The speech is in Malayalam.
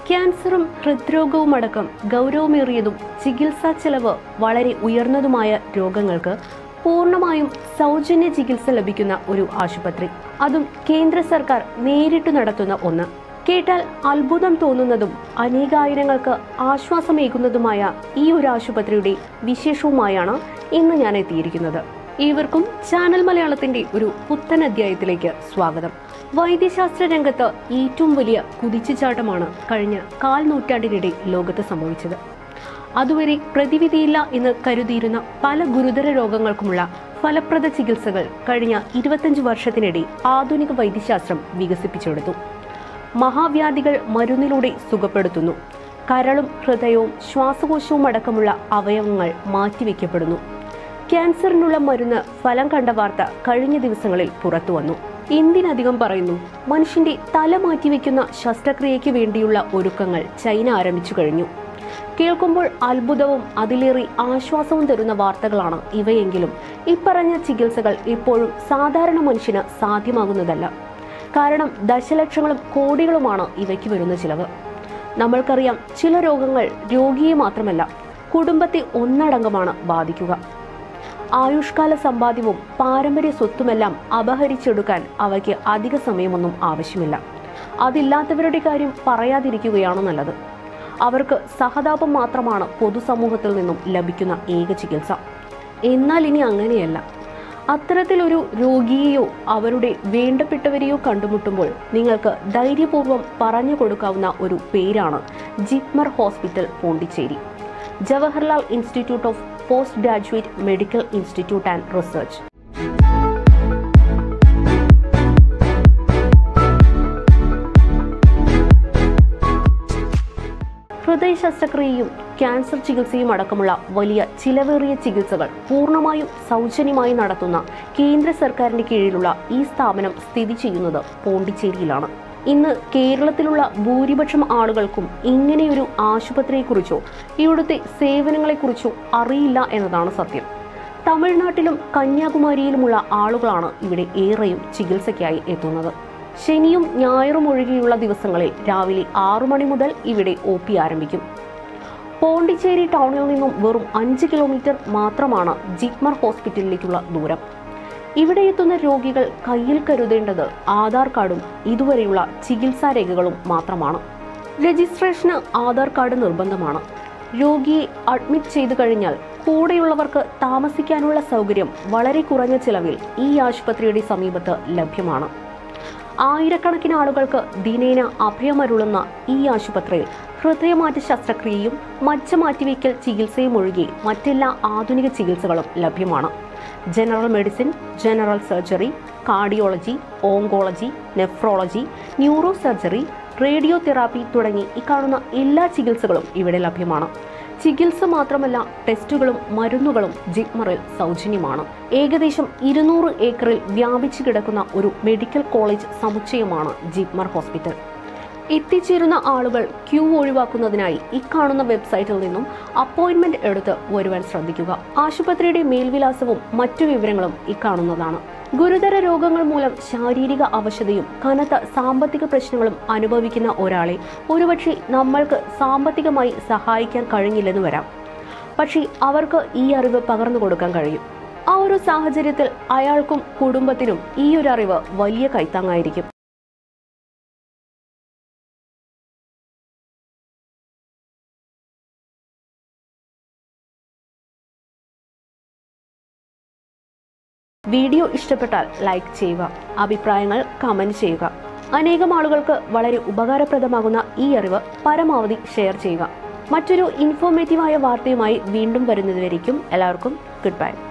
ക്യാൻസറും ഹൃദ്രോഗവും അടക്കം ഗൗരവമേറിയതും ചികിത്സാ ചെലവ് വളരെ ഉയർന്നതുമായ രോഗങ്ങൾക്ക് പൂർണ്ണമായും സൗജന്യ ചികിത്സ ലഭിക്കുന്ന ഒരു ആശുപത്രി അതും കേന്ദ്ര സർക്കാർ നേരിട്ട് നടത്തുന്ന ഒന്ന് കേട്ടാൽ അത്ഭുതം തോന്നുന്നതും അനേകായിരങ്ങൾക്ക് ആശ്വാസമേകുന്നതുമായ ഈ ഒരു ആശുപത്രിയുടെ വിശേഷവുമായാണ് ഇന്ന് ഞാൻ എത്തിയിരിക്കുന്നത് ഏവർക്കും ചാനൽ മലയാളത്തിന്റെ ഒരു പുത്തൻ അധ്യായത്തിലേക്ക് സ്വാഗതം വൈദ്യശാസ്ത്ര രംഗത്ത് ഏറ്റവും വലിയ കുതിച്ചുചാട്ടമാണ് കഴിഞ്ഞ കാൽ നൂറ്റാണ്ടിനിടെ ലോകത്ത് സംഭവിച്ചത് അതുവരെ പ്രതിവിധിയില്ല എന്ന് കരുതിയിരുന്ന പല ഗുരുതര രോഗങ്ങൾക്കുമുള്ള ഫലപ്രദ ചികിത്സകൾ കഴിഞ്ഞ ഇരുപത്തഞ്ച് വർഷത്തിനിടെ ആധുനിക വൈദ്യശാസ്ത്രം വികസിപ്പിച്ചെടുത്തു മഹാവ്യാധികൾ മരുന്നിലൂടെ സുഖപ്പെടുത്തുന്നു കരളും ഹൃദയവും ശ്വാസകോശവും അടക്കമുള്ള അവയവങ്ങൾ മാറ്റിവെക്കപ്പെടുന്നു ക്യാൻസറിനുള്ള മരുന്ന് ഫലം കണ്ട വാർത്ത കഴിഞ്ഞ ദിവസങ്ങളിൽ പുറത്തു വന്നു എന്തിനധികം പറയുന്നു മനുഷ്യന്റെ തല മാറ്റിവെക്കുന്ന ശസ്ത്രക്രിയയ്ക്ക് വേണ്ടിയുള്ള ഒരുക്കങ്ങൾ ചൈന ആരംഭിച്ചു കഴിഞ്ഞു കേൾക്കുമ്പോൾ അത്ഭുതവും അതിലേറെ ആശ്വാസവും തരുന്ന വാർത്തകളാണ് ഇവയെങ്കിലും ഇപ്പറഞ്ഞ ചികിത്സകൾ ഇപ്പോഴും സാധാരണ മനുഷ്യന് സാധ്യമാകുന്നതല്ല കാരണം ദശലക്ഷങ്ങളും കോടികളുമാണ് ഇവയ്ക്ക് വരുന്ന ചിലവ് നമ്മൾക്കറിയാം ചില രോഗങ്ങൾ രോഗിയെ മാത്രമല്ല കുടുംബത്തെ ഒന്നടങ്കമാണ് ബാധിക്കുക ആയുഷ്കാല സമ്പാദ്യവും പാരമ്പര്യ സ്വത്തുമെല്ലാം അപഹരിച്ചെടുക്കാൻ അവയ്ക്ക് അധിക സമയമൊന്നും ആവശ്യമില്ല അതില്ലാത്തവരുടെ കാര്യം പറയാതിരിക്കുകയാണ് നല്ലത് അവർക്ക് സഹതാപം മാത്രമാണ് പൊതുസമൂഹത്തിൽ നിന്നും ലഭിക്കുന്ന ഏക ചികിത്സ എന്നാൽ ഇനി അങ്ങനെയല്ല അത്തരത്തിലൊരു രോഗിയെയോ അവരുടെ വേണ്ടപ്പെട്ടവരെയോ കണ്ടുമുട്ടുമ്പോൾ നിങ്ങൾക്ക് ധൈര്യപൂർവ്വം പറഞ്ഞു കൊടുക്കാവുന്ന ഒരു പേരാണ് JIPMER hospital Pondicherry Jawaharlal institute of post graduate medical institute and research ഹൃദയ ശസ്ത്രക്രിയയും ക്യാൻസർ ചികിത്സയും അടക്കമുള്ള വലിയ ചിലവേറിയ ചികിത്സകൾ പൂർണ്ണമായും സൗജന്യമായി നടത്തുന്ന കേന്ദ്ര സർക്കാരിന്റെ കീഴിലുള്ള ഈ സ്ഥാപനം സ്ഥിതി ചെയ്യുന്നത് പോണ്ടിച്ചേരിയിലാണ് ഇന്ന് കേരളത്തിലുള്ള ഭൂരിപക്ഷം ആളുകൾക്കും ഇങ്ങനെയൊരു ആശുപത്രിയെക്കുറിച്ചോ ഇവിടുത്തെ സേവനങ്ങളെക്കുറിച്ചോ അറിയില്ല എന്നതാണ് സത്യം തമിഴ്നാട്ടിലും കന്യാകുമാരിയിലുമുള്ള ആളുകളാണ് ഇവിടെ ഏറെയും ചികിത്സയ്ക്കായി എത്തുന്നത് ശനിയും ഞായറും ഒഴികെയുള്ള ദിവസങ്ങളിൽ രാവിലെ ആറു മണി മുതൽ ഇവിടെ ഒ പി ആരംഭിക്കും പോണ്ടിച്ചേരി ടൗണിൽ നിന്നും വെറും അഞ്ച് കിലോമീറ്റർ മാത്രമാണ് ജിപ്മർ ഹോസ്പിറ്റലിലേക്കുള്ള ദൂരം ഇവിടെ എത്തുന്ന രോഗികൾ കയ്യിൽ കരുതേണ്ടത് ആധാർ കാർഡും ഇതുവരെയുള്ള ചികിത്സാ രേഖകളും മാത്രമാണ് രജിസ്ട്രേഷന് ആധാർ കാർഡ് നിർബന്ധമാണ് രോഗിയെ അഡ്മിറ്റ് ചെയ്തു കഴിഞ്ഞാൽ കൂടെയുള്ളവർക്ക് താമസിക്കാനുള്ള സൗകര്യം വളരെ കുറഞ്ഞ ചിലവിൽ ഈ ആശുപത്രിയുടെ സമീപത്ത് ലഭ്യമാണ് ആയിരക്കണക്കിന് ആളുകൾക്ക് ദിനേന അഭയമരുളുന്ന ഈ ആശുപത്രിയിൽ ഹൃദയമാറ്റ ശസ്ത്രക്രിയയും മജ്ജ മാറ്റിവെക്കൽ ചികിത്സയും ഒഴികെ മറ്റെല്ലാ ആധുനിക ചികിത്സകളും ലഭ്യമാണ് general medicine general surgery cardiology oncology nephrology neuro surgery radio therapy തുടങ്ങി ഈ കാണുന്ന എല്ലാ ചികിത്സകളും ഇവിടെ ലഭ്യമാണ് ചികിത്സ മാത്രമല്ല ടെസ്റ്റുകളും മരുന്നുകളും ജിപ്മറിൽ സൗജന്യമാണ് ഏകദേശം ഇരുന്നൂറ് ഏക്കറിൽ വ്യാപിച്ചു കിടക്കുന്ന ഒരു മെഡിക്കൽ കോളേജ് സമുച്ചയമാണ് ജിപ്മർ ഹോസ്പിറ്റൽ എത്തിച്ചേരുന്ന ആളുകൾ ക്യൂ ഒഴിവാക്കുന്നതിനായി ഇക്കാണുന്ന വെബ്സൈറ്റിൽ നിന്നും അപ്പോയിന്റ്മെന്റ് എടുത്ത് വരുവാൻ ശ്രദ്ധിക്കുക ആശുപത്രിയുടെ മേൽവിലാസവും മറ്റു വിവരങ്ങളും ഇക്കാണുന്നതാണ് ഗുരുതര രോഗങ്ങൾ മൂലം ശാരീരിക അവശതയും കനത്ത സാമ്പത്തിക പ്രശ്നങ്ങളും അനുഭവിക്കുന്ന ഒരാളെ ഒരുപക്ഷെ നമ്മൾക്ക് സാമ്പത്തികമായി സഹായിക്കാൻ കഴിഞ്ഞില്ലെന്ന് വരാം പക്ഷേ അവർക്ക് ഈ അറിവ് പകർന്നു കൊടുക്കാൻ കഴിയും ആ ഒരു സാഹചര്യത്തിൽ അയാൾക്കും കുടുംബത്തിനും ഈ ഒരു അറിവ് വലിയ കൈത്താങ്ങായിരിക്കും വീഡിയോ ഇഷ്ടപ്പെട്ടാൽ ലൈക്ക് ചെയ്യുക അഭിപ്രായങ്ങൾ കമന്റ് ചെയ്യുക അനേകം ആളുകൾക്ക് വളരെ ഉപകാരപ്രദമാകുന്ന ഈ അറിവ് പരമാവധി ഷെയർ ചെയ്യുക മറ്റൊരു ഇൻഫോർമേറ്റീവായ വാർത്തയുമായി വീണ്ടും വരുന്നതുവരേക്കും എല്ലാവർക്കും ഗുഡ് ബൈ